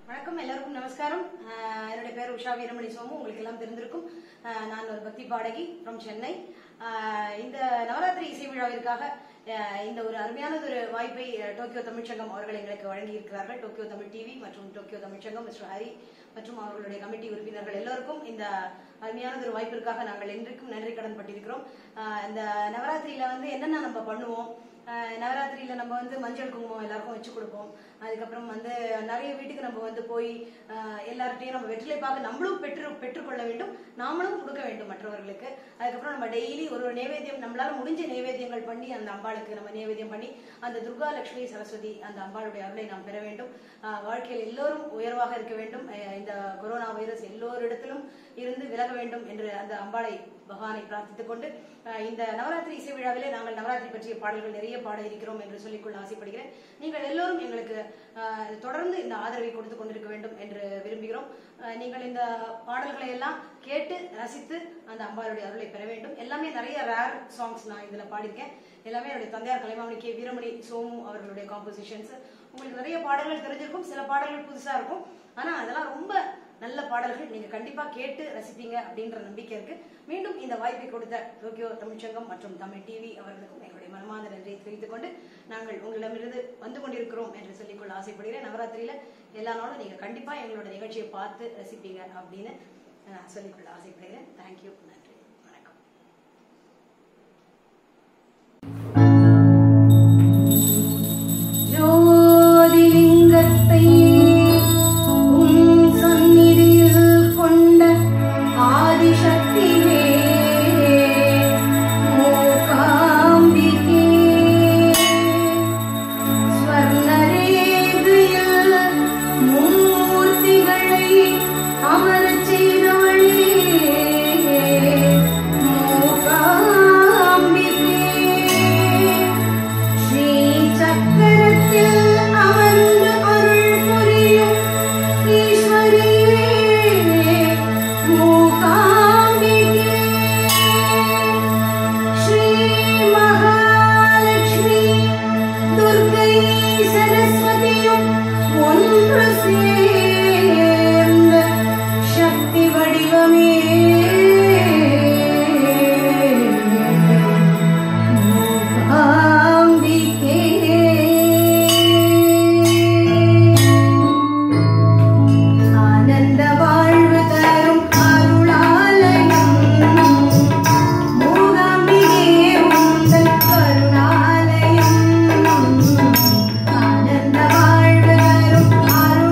வணக்கம் எல்லாருக்கும் நமஸ்காரம் அஹ் என்னுடைய பேர் உஷா வீரமணி சோமு உங்களுக்கு எல்லாம் தெரிந்திருக்கும் அஹ் நான் ஒரு பக்தி பாடகி ஃப்ரம் சென்னை அஹ் இந்த நவராத்திரி இசை விழாவிற்காக அஹ் இந்த ஒரு அருமையான ஒரு வாய்ப்பை அஹ், டோக்கியோ தமிழ்ச்சங்கம் அவர்கள் எங்களுக்கு வழங்கி இருக்கிறார்கள் டோக்கியோ தமிழ் டிவி மற்றும் டோக்கியோ தமிழ்ச்சங்கம் மிஸ்டர் ஹரி மற்றும் அவர்களுடைய கமிட்டி உறுப்பினர்கள் எல்லோருக்கும் இந்த அருமையான ஒரு வாய்ப்பிற்காக நாங்கள் என்றைக்கும் நன்றி கடன் பட்டிருக்கிறோம் அஹ் இந்த நவராத்திரியில வந்து என்னென்ன நம்ம பண்ணுவோம் அஹ் நவராத்திரியில நம்ம வந்து மஞ்சள் குங்குமம் எல்லாருக்கும் வச்சு கொடுப்போம் அதுக்கப்புறம் வந்து நிறைய வீட்டுக்கு நம்ம வந்து போய் அஹ் எல்லார்கிட்டையும் நம்ம வெற்றிலை பார்க்க நம்மளும் பெற்று பெற்றுக்கொள்ள வேண்டும் நாமளும் கொடுக்க வேண்டும் மற்றவர்களுக்கு அதுக்கப்புறம் நம்ம டெய்லி ஒரு ஒரு நைவேத்தியம் நம்மளால முடிஞ்ச நைவேத்தியங்கள் பண்ணி அந்த அம்பாளுக்கு நம்ம நைவேத்தியம் பண்ணி அந்த துர்கா லட்சுமி சரஸ்வதி அந்த அம்பாளுடைய அருளை நாம் பெற வேண்டும் அஹ் வாழ்க்கையில் எல்லோரும் உயர்வாக இருக்க வேண்டும் அஹ் இந்த கொரோனா வைரஸ் எல்லோரிடத்திலும் இருந்து விலக வேண்டும் என்று அந்த அம்பாளை பகவானை பிரார்த்தித்துக் கொண்டு அஹ் இந்த நவராத்திரி இசை விழாவிலே நாங்கள் நவராத்திரி பற்றிய பாடல்கள் நிறைய பாட இருக்கிறோம் என்று சொல்லிக்கொள்ள ஆசைப்படுகிறேன் நீங்கள் எல்லோரும் எங்களுக்கு அஹ், தொடர்ந்து இந்த ஆதரவை கொடுத்து கொண்டிருக்க வேண்டும் என்று விரும்புகிறோம் அஹ், நீங்கள் இந்த பாடல்களை எல்லாம் கேட்டு ரசித்து அந்த அம்பாளுடைய அருளை பெற வேண்டும் எல்லாமே நிறைய ரேர் சாங்ஸ் நான் இதுல பாடியிருக்கேன் எல்லாமே என்னுடைய தந்தையார் கலைமாமணி கே வீரமணி சோமு அவர்களுடைய காம்போசிஷன்ஸ் உங்களுக்கு நிறைய பாடல்கள் தெரிஞ்சிருக்கும் சில பாடல்கள் புதுசா இருக்கும் ஆனா அதெல்லாம் ரொம்ப நல்ல பாடல்கள் நீங்க கண்டிப்பா கேட்டு ரசிப்பீங்க அப்படின்ற நம்பிக்கை இருக்கு மீண்டும் இந்த வாய்ப்பை கொடுத்த டோக்கியோ தமிழ்ச்சங்கம் மற்றும் தமிழ் டிவி அவர்களுக்கும் எங்களுடைய மனமார்ந்த நன்றியை தெரிவித்துக் கொண்டு நாங்கள் உங்களிடமிருந்து வந்து கொண்டிருக்கிறோம் என்று சொல்லிக்கொள்ள ஆசைப்படுகிறேன் நவராத்திரியில எல்லா நாளும் நீங்க கண்டிப்பா எங்களோட நிகழ்ச்சியை பார்த்து ரசிப்பீங்க அப்படின்னு நான் சொல்லிக்கொள்ள ஆசைப்படுகிறேன் தேங்க்யூ நன்றி வணக்கம் ஜோதிலிங்கத்தை உன் சந்நிதியில் கொண்ட ஆதிசக்தியே மூகாம்பிகே ஸ்வர்ணரேகையில் மூர்த்திகளை அமரச் செய்தவளே மூகாம்பிகே ஸ்ரீ சக்கரத்தில் அமர்ந்து அருள் புரியும் ஈஸ்வரியே மூகாம்பிகே ஸ்ரீ மகாலட்சுமி துர்க்கை சரஸ்வதியும் ஒன்று சேர்ந்த சக்தி வடிவமே மூகாம்பிகே ஆனந்த வாழ்வு தரும் அருளாலயம் மூகாம்பிகே உந்தன் கருணாலயம் ஆனந்த வாழ்வு தரும்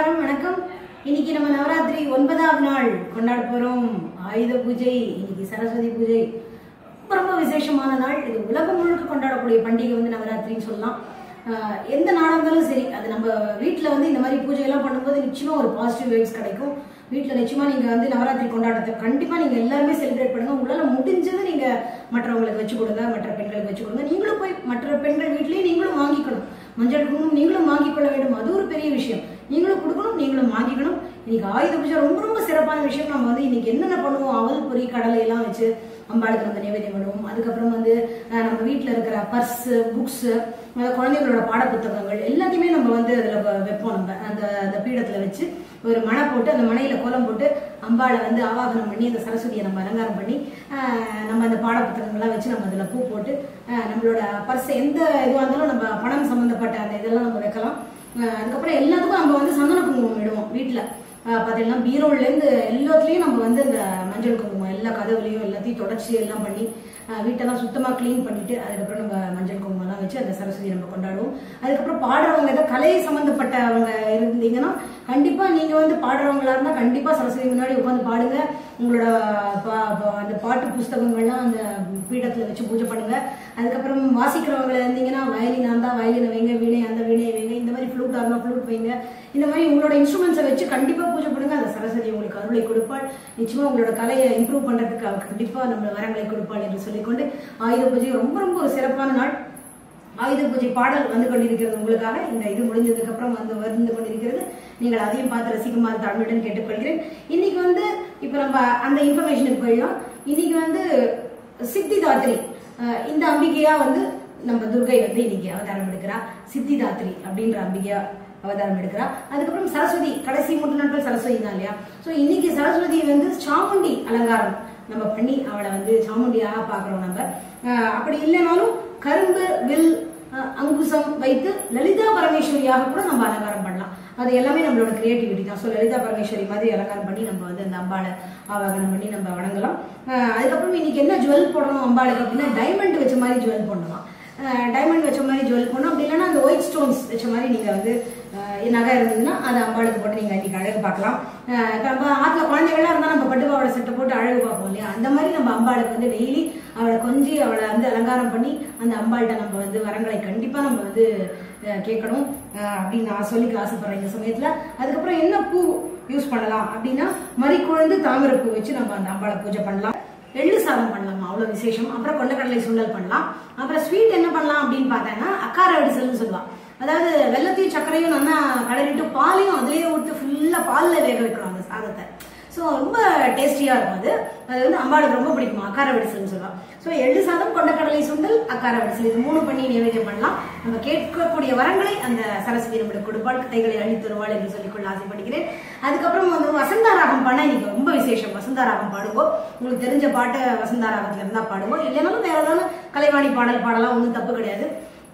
நமஸ்காரம் வணக்கம் இன்னைக்கு நம்ம நவராத்திரி ஒன்பதாவது நாள் கொண்டாட போறோம் ஆயுத பூஜை இன்னைக்கு சரஸ்வதி பூஜை ரொம்ப ரொம்ப விசேஷமான நாள் இது உலகம் முழுக்க கொண்டாடக்கூடிய பண்டிகை வந்து நவராத்திரின்னு சொல்லலாம் ஆஹ் எந்த நாளாக இருந்தாலும் சரி அது நம்ம வீட்டில் வந்து இந்த மாதிரி பூஜையெல்லாம் பண்ணும்போது நிச்சயமா ஒரு பாசிட்டிவ் வைப்ஸ் கிடைக்கும் வீட்டில் நிச்சயமா நீங்க வந்து நவராத்திரி கொண்டாட்டத்தை கண்டிப்பா நீங்க எல்லாருமே செலிப்ரேட் பண்ணுங்க உங்களால முடிஞ்சது நீங்க மற்றவங்களுக்கு வச்சு கொடுங்க மற்ற பெண்களுக்கு வச்சு கொடுங்க நீங்களும் போய் மற்ற பெண்கள் வீட்லயே நீங்களும் வாங்கிக்கணும் மஞ்சள் குங்குமம் நீங்களும் வாங்கிக் கொள்ள வேண்டும் அது ஒரு பெரிய விஷயம் நீங்களும் கொடுக்கணும் நீங்களும் வாங்கிக்கணும் இன்னைக்கு ஆயுத பூஜை ரொம்ப ரொம்ப சிறப்பான விஷயம் நம்ம வந்து இன்னைக்கு என்னென்ன பண்ணுவோம் அவல் பொரி கடலை எல்லாம் வச்சு அம்பாளுக்கு நம்ம நிவேதியம் பண்ணுவோம் அதுக்கப்புறம் வந்து அஹ், நம்ம வீட்டில் இருக்கிற பர்ஸ் புக்ஸ் குழந்தைங்களோட பாட புத்தகங்கள் எல்லாத்தையுமே நம்ம வந்து அதில் வைப்போம் நம்ம அந்த அந்த பீடத்தில் வச்சு ஒரு மணை போட்டு அந்த மனையில கோலம் போட்டு அம்பாளை வந்து ஆவாகனம் பண்ணி அந்த சரஸ்வதியை நம்ம அலங்காரம் பண்ணி அஹ், நம்ம அந்த பாட புத்தகங்கள்லாம் வச்சு நம்ம அதில் பூ போட்டு அஹ், நம்மளோட பர்ஸ் எந்த இதுவாக இருந்தாலும் நம்ம பணம் சம்மந்தப்பட்ட அந்த இதெல்லாம் நம்ம வைக்கலாம் அஹ், அதுக்கப்புறம் எல்லாத்துக்கும் நம்ம வந்து சந்தன குங்குமம் விடுவோம் வீட்டில் பார்த்தீங்கன்னா பீரோல்லேருந்து எல்லாத்துலேயும் நம்ம வந்து இந்த மஞ்சள் குங்குமம் எல்லா கதவுலையும் எல்லாத்தையும் தொடச்சி எல்லாம் பண்ணி அஹ், வீட்டெல்லாம் சுத்தமாக க்ளீன் பண்ணிட்டு அதுக்கப்புறம் நம்ம மஞ்சள் குங்குமம்லாம் வச்சு அந்த சரஸ்வதி நம்ம கொண்டாடுவோம் அதுக்கப்புறம் பாடுறவங்க ஏதோ கலை சம்மந்தப்பட்டவங்க இருந்தீங்கன்னா கண்டிப்பாக நீங்கள் வந்து பாடுறவங்களா இருந்தால் கண்டிப்பாக சரஸ்வதி முன்னாடி உட்காந்து பாடுங்க உங்களோட பா- பா- அந்த பாட்டு புஸ்தகங்கள்லாம் அந்த பீடத்தில் வச்சு பூஜை பண்ணுங்க அதுக்கப்புறம் வாசிக்கிறவங்க இருந்தீங்கன்னா வயலின் இருந்தால் வயலினை வைங்க வீணை அந்த வீணையை வைங்க இந்த மாதிரி ஃப்ளூட்டாக இருந்தால் ஃப்ளூட் வைங்க இந்த மாதிரி உங்களோட இன்ஸ்ட்ருமெண்ட்ஸை வச்சு கண்டிப்பாக பூஜை பண்ணுங்க அந்த சரஸ்வதி உங்களுக்கு அருளை கொடுப்பாள் நிச்சயமா உங்களோட கலையை இம்ப்ரூவ் பண்றதுக்கு அவள் கண்டிப்பாக நம்ம வரங்களை கொடுப்பாள் என்று சொல்லிக்கொண்டு ஆயுத பூஜை ரொம்ப ரொம்ப ஒரு சிறப்பான நாள் ஆயுத பூஜை பாடல் வந்து கொண்டிருக்கிறது உங்களுக்காக இந்த இது முடிஞ்சதுக்கு அப்புறம் வந்து வந்து கொண்டிருக்கிறது நீங்கள் அதையும் பார்த்து ரசிக்குமாறு தாழ்மையுடன் கேட்டுக்கொள்கிறேன் இன்னைக்கு வந்து இப்போ நம்ம அந்த இன்ஃபர்மேஷனுக்கு போயிடலாம் இன்னைக்கு வந்து சித்திதாத்ரி அஹ் இந்த அம்பிகையா வந்து நம்ம துர்கை வந்து இன்னைக்கு அவதாரம் எடுக்கிறா சித்திதாத்ரி அப்படின்ற அம்பிகையா அவதாரம் எடுக்கிறா அதுக்கப்புறம் சரஸ்வதி கடைசி மூன்று நாட்கள் சரஸ்வதி தான் இல்லையா ஸோ இன்னைக்கு சரஸ்வதி வந்து சாமுண்டி அலங்காரம் நம்ம பண்ணி அவளை வந்து சாமுண்டியாக பார்க்குறோம் நம்ம அஹ் அப்படி இல்லைனாலும் கரும்பு வில் அஹ் அங்குசம் வைத்து லலிதா பரமேஸ்வரியாக கூட நம்ம அலங்காரம் பண்ணலாம் அது எல்லாமே நம்மளோட கிரியேட்டிவிட்டி தான் ஸோ லலிதா பரமேஸ்வரி மாதிரி அலங்காரம் பண்ணி நம்ம வந்து அந்த அம்பாளை ஆவாகனம் பண்ணி நம்ம வணங்கலாம் அஹ் அதுக்கப்புறம் இன்னைக்கு என்ன ஜுவல் போடணும் அம்பாளுக்கு அப்படின்னா டைமண்ட் வச்ச மாதிரி ஜுவல் போடணுமா டைமண்ட் வச்ச மாதிரி ஜுவல் போடணும் அப்படி இல்லைன்னா அந்த ஒயிட் ஸ்டோன்ஸ் வச்ச மாதிரி நீங்க வந்து அஹ், நகை இருந்ததுன்னா அதை அம்பாளுக்கு போட்டு நீங்க இன்னைக்கு அழகு பார்க்கலாம் அஹ், இப்ப நம்ம ஆத்துல குழந்தைகள்லாம் இருந்தா நம்ம பட்டுப்பாவோட செட்டை போட்டு அழகு பார்ப்போம் இல்லையா அந்த மாதிரி நம்ம அம்பாளுக்கு வந்து டெய்லி அவளை கொஞ்சி அவளை வந்து அலங்காரம் பண்ணி அந்த அம்பாள்கிட்ட நம்ம வந்து வரங்களை கண்டிப்பா நம்ம வந்து அஹ், கேட்கணும் அஹ், அப்படின்னு நான் சொல்லிக்க ஆசைப்படுறேன் இந்த சமயத்துல அதுக்கப்புறம் என்ன பூ யூஸ் பண்ணலாம் அப்படின்னா மறிக்குழந்து தாமரை பூ வச்சு நம்ம அந்த அம்பாளை பூஜை பண்ணலாம் எள்ளு சாதம் பண்ணலாம் அவ்வளவு விசேஷம் அப்புறம் கொண்டக்கடலை சுண்டல் பண்ணலாம் அப்புறம் ஸ்வீட் என்ன பண்ணலாம் அப்படின்னு பார்த்தேன்னா அக்கார அடிசல்னு சொல்லுவாங்க அதாவது வெள்ளத்தையும் சர்க்கரையும் நல்லா கலரிட்டு பாலையும் அதுலயே விட்டு ஃபுல்லா பால்ல வேக வைக்கணும் அந்த சாதத்தை ஸோ ரொம்ப டேஸ்டியா இருக்கும் அது அது வந்து அம்பாளுக்கு ரொம்ப பிடிக்கும் அக்கார வடிசல்னு சொல்லலாம் ஸோ எள்ளு சாதம் கொண்டக்கடலை சுண்டல் அக்கார வடிசல் இது மூணு பண்ணி நிவேதியம் பண்ணலாம் நம்ம கேட்கக்கூடிய வரங்களை அந்த சரஸ்வதி நம்மளுக்கு கொடுப்பாள் கைகளை அள்ளி தருவாள் என்று சொல்லிக்கொள்ள ஆசைப்படுகிறேன் அதுக்கப்புறம் வந்து வசந்தாராகம் பண்ண இன்னைக்கு ரொம்ப விசேஷம் வசந்தாராகம் பாடுவோம் உங்களுக்கு தெரிஞ்ச பாட்டை வசந்தாராகத்துல இருந்தா பாடுவோம் இல்லைனாலும் வேற ஏதாவது கலைவாணி பாடல் பாடலாம் ஒன்றும் தப்பு கிடையாது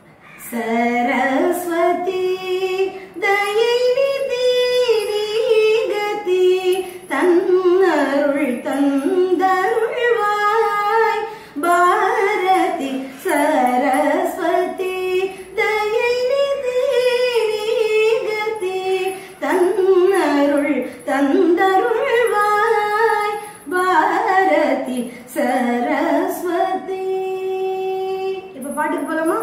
சரஸ்வதி தயை நிதி கதி தன்னருள் தந்தருள்வாய் பாரதி சரஸ்வதி தயை நிதி கதி தன்னருள் தந்தருள்வாய் பாரதி சரஸ்வதி இப்ப பாட்டுக்கு போலாமா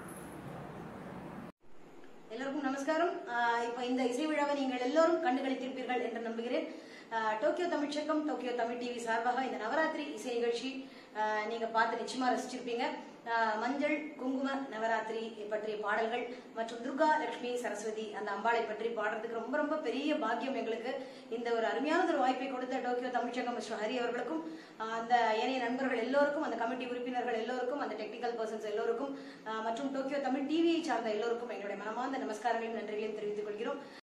எல்லோருக்கும் நமஸ்காரம் ஆஹ் இப்ப இந்த இசை விழாவை நீங்கள் எல்லோரும் கண்டுகளித்திருப்பீர்கள் என்று நம்புகிறேன் ஆஹ் டோக்கியோ தமிழ்ச்சக்கம் டோக்கியோ தமிழ் டிவி சார்பாக இந்த நவராத்திரி இசை நிகழ்ச்சி ஆஹ் நீங்க பார்த்து நிச்சயமா ரசிச்சிருப்பீங்க ஆஹ் மஞ்சள் குங்கும நவராத்திரி பற்றிய பாடல்கள் மற்றும் துர்கா லட்சுமி சரஸ்வதி அந்த அம்பாளை பற்றி பாடுறதுக்கு ரொம்ப ரொம்ப பெரிய பாக்கியம் எங்களுக்கு இந்த ஒரு அருமையான ஒரு வாய்ப்பை கொடுத்த டோக்கியோ தமிழ்ச்சங்கம் மிஸ்டர் ஹரி அவர்களுக்கும் ஆஹ் அந்த ஏனைய நண்பர்கள் எல்லோருக்கும் அந்த கமிட்டி உறுப்பினர்கள் எல்லோருக்கும் அந்த டெக்னிக்கல் பர்சன்ஸ் எல்லோருக்கும் ஆஹ் மற்றும் டோக்கியோ தமிழ் டிவியை சார்ந்த எல்லோருக்கும் எங்களுடைய மனமார்ந்த நமஸ்காரங்களையும் நன்றிகளையும் தெரிவித்துக் கொள்கிறோம்